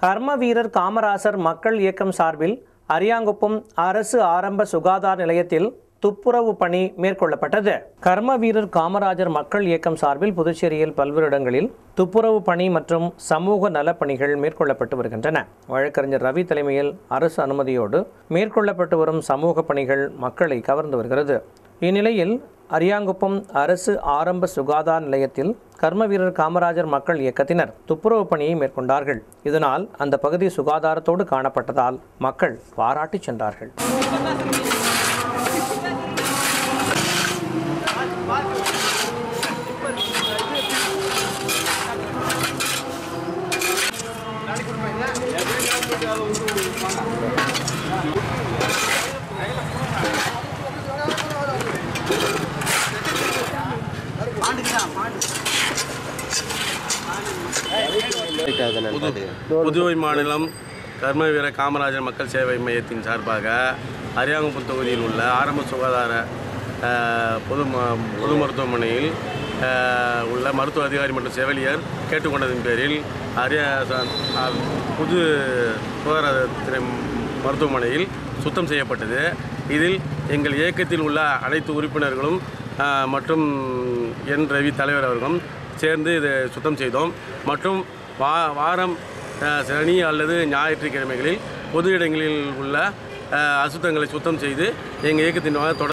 கர்ம வீரர் காமராசர் மக்கள் இயக்கம் சார்பில் அரியாங்குப்பம் அரசு ஆரம்ப சுகாதார நிலையத்தில் துப்புரவு பணி மேற்கொள்ளப்பட்டது கர்ம வீரர் காமராஜர் மக்கள் இயக்கம் சார்பில் புதுச்சேரியில் பல்வேறு இடங்களில் துப்புரவு பணி மற்றும் சமூக நலப்பணிகள் மேற்கொள்ளப்பட்டு வருகின்றன வழக்கறிஞர் ரவி தலைமையில் அரசு அனுமதியோடு மேற்கொள்ளப்பட்டு வரும் சமூக பணிகள் மக்களை கவர்ந்து வருகிறது இந்நிலையில் அரியாங்குப்பம் அரசு ஆரம்ப சுகாதார நிலையத்தில் கர்ம வீரர் காமராஜர் மக்கள் இயக்கத்தினர் துப்புரவு பணியை மேற்கொண்டார்கள் இதனால் அந்த பகுதி சுகாதாரத்தோடு காணப்பட்டதால் மக்கள் பாராட்டி சென்றார்கள் புதுவை மாநிலம் கர்ம வீர காமராஜர் மக்கள் சேவை மையத்தின் சார்பாக அரியாங்குப்பம் தொகுதியில் உள்ள ஆரம்ப சுகாதார அஹ், பொது ம- பொது மருத்துவமனையில் அஹ், உள்ள மருத்துவ அதிகாரி மற்றும் செவிலியர் கேட்டுக்கொண்டதன் பேரில் அரியா ச- அஹ், புது சுகாதாரத்துறை மருத்துவமனையில் சுத்தம் செய்யப்பட்டது இதில் எங்கள் இயக்கத்தில் உள்ள அனைத்து உறுப்பினர்களும் அஹ், மற்றும் என் ரவி தலைவர் அவர்களும் சேர்ந்து இதை சுத்தம் செய்தோம் மற்றும் வா வாரம் அஹ், சனி அல்லது ஞாயிற்றுக்கிழமைகளில் பொது இடங்களில் உள்ள அஹ், அசுத்தங்களை சுத்தம் செய்து எங்கள் இயக்கத்தின் தொடர்